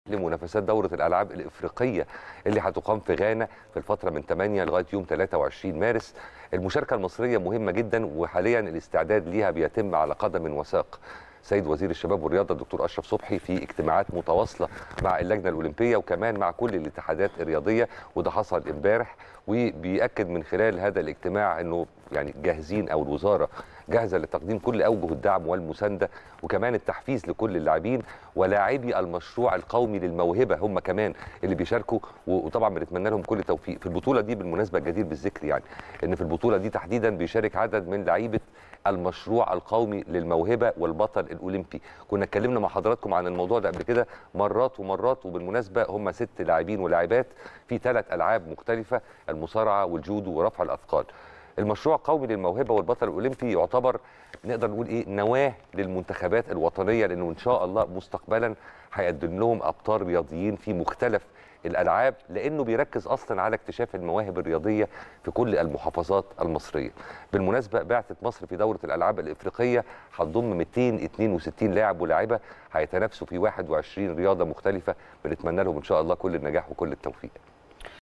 لمنافسات دوره الالعاب الافريقيه اللي هتقام في غانا في الفتره من 8 لغايه يوم 23 مارس المشاركه المصريه مهمه جدا وحاليا الاستعداد ليها بيتم على قدم وساق سيد وزير الشباب والرياضه الدكتور اشرف صبحي في اجتماعات متواصله مع اللجنه الاولمبيه وكمان مع كل الاتحادات الرياضيه وده حصل امبارح وبيأكد من خلال هذا الاجتماع انه يعني جاهزين او الوزاره جاهزه لتقديم كل اوجه الدعم والمسانده وكمان التحفيز لكل اللاعبين ولاعبي المشروع القومي للموهبه هم كمان اللي بيشاركوا وطبعا بنتمنى لهم كل التوفيق في البطوله دي بالمناسبه الجدير بالذكر يعني ان في البطوله دي تحديدا بيشارك عدد من لعيبه المشروع القومي للموهبه والبطل الاولمبي كنا اتكلمنا مع حضراتكم عن الموضوع ده قبل كده مرات ومرات وبالمناسبه هم ست لاعبين ولاعبات في ثلاث العاب مختلفه المصارعه والجودو ورفع الاثقال المشروع القومي للموهبه والبطل الاولمبي يعتبر نقدر نقول ايه نواه للمنتخبات الوطنيه لانه ان شاء الله مستقبلا هيقدم لهم ابطال رياضيين في مختلف الالعاب لانه بيركز اصلا على اكتشاف المواهب الرياضيه في كل المحافظات المصريه. بالمناسبه بعثه مصر في دوره الالعاب الافريقيه هتضم 262 لاعب ولاعبه هيتنافسوا في 21 رياضه مختلفه بنتمنى لهم ان شاء الله كل النجاح وكل التوفيق.